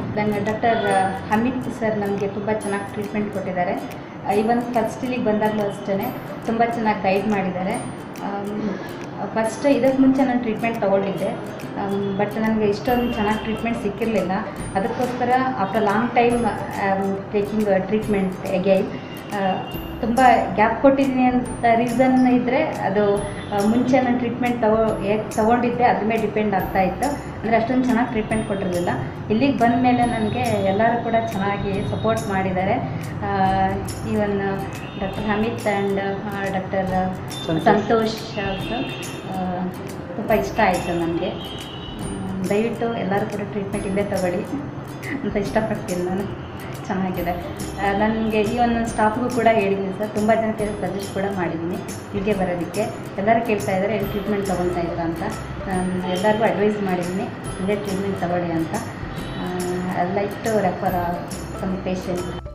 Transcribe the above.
ನನ್ನ doctor Hamid sir ನಮಗೆ ತುಂಬ ಚೆನ್ನಾಗಿ ಟ್ರೀಟ್ಮೆಂಟ್ ಕೊಟ್ಟಿದ್ದಾರೆ ಈವನ್ ಫಸ್ಟ್ ಇಲ್ಲಿಗೆ ಬಂದಾಗಲೂ ಅಷ್ಟೇ ತುಂಬ ಚೆನ್ನಾಗಿ ಗೈಡ್ ಮಾಡಿದ್ದಾರೆ ಫಸ್ಟ್ ಇದಕ್ಕೆ ಮುಂಚೆ ನಾನು ಟ್ರೀಟ್ಮೆಂಟ್ ತೊಗೊಂಡಿದ್ದೆ ಬಟ್ ನನಗೆ ಇಷ್ಟೊಂದು ಚೆನ್ನಾಗಿ ಟ್ರೀಟ್ಮೆಂಟ್ ಸಿಕ್ಕಿರಲಿಲ್ಲ ಅದಕ್ಕೋಸ್ಕರ after long time taking treatment again ತುಂಬ ಗ್ಯಾಪ್ ಕೊಟ್ಟಿದ್ದೀನಿ ಅಂತ ರೀಸನ್ ಇದ್ದರೆ ಅದು ಆ, ಮುಂಚೆ ನಾನು ಟ್ರೀಟ್ಮೆಂಟ್ ತಗೋ ಹೇಗೆ ತೊಗೊಂಡಿದ್ದೆ ಅದ್ರ ಮೇಲೆ ಡಿಪೆಂಡ್ ಆಗ್ತಾ ಇತ್ತು ಅಂದರೆ ಅಷ್ಟೊಂದು ಚೆನ್ನಾಗಿ ಟ್ರೀಟ್ಮೆಂಟ್ ಕೊಟ್ಟಿರಲಿಲ್ಲ ಇಲ್ಲಿಗೆ ಬಂದ ಮೇಲೆ ನನಗೆ ಎಲ್ಲರೂ ಕೂಡ ಚೆನ್ನಾಗಿ ಸಪೋರ್ಟ್ ಮಾಡಿದ್ದಾರೆ even doctor Hamid and doctor Santosh ಅವರು ತುಂಬ ಇಷ್ಟ ಆಯಿತು ನನಗೆ ದಯವಿಟ್ಟು ಎಲ್ಲರೂ ಕೂಡ ಟ್ರೀಟ್ಮೆಂಟ್ ಇಲ್ಲೇ ತಗೊಳ್ಳಿ ಅಂತ ಇಷ್ಟಪಡ್ತೀನಿ ನಾನು ಚೆನ್ನಾಗಿದೆ ನನಗೆ ಈ ಒಂದು ಸ್ಟಾಫ್ಗೂ ಕೂಡ ಹೇಳಿದ್ದೀನಿ ಸರ್ ತುಂಬ ಜನಕ್ಕೆ ಸಜೆಸ್ಟ್ ಕೂಡ ಮಾಡಿದ್ದೀನಿ ಇಲ್ಲಿಗೆ ಬರೋದಕ್ಕೆ ಎಲ್ಲರೂ ಕೇಳ್ತಾ ಇದ್ದಾರೆ ಎಲ್ಲಿ ಟ್ರೀಟ್ಮೆಂಟ್ ತೊಗೊಳ್ತಾ ಇದ್ದೀರಾ ಅಂತ ನಾನು ಎಲ್ಲರಿಗೂ ಅಡ್ವೈಸ್ ಮಾಡಿದ್ದೀನಿ ಇಲ್ಲೇ ಟ್ರೀಟ್ಮೆಂಟ್ ತಗೊಳ್ಳಿ ಅಂತ I like to refer some patient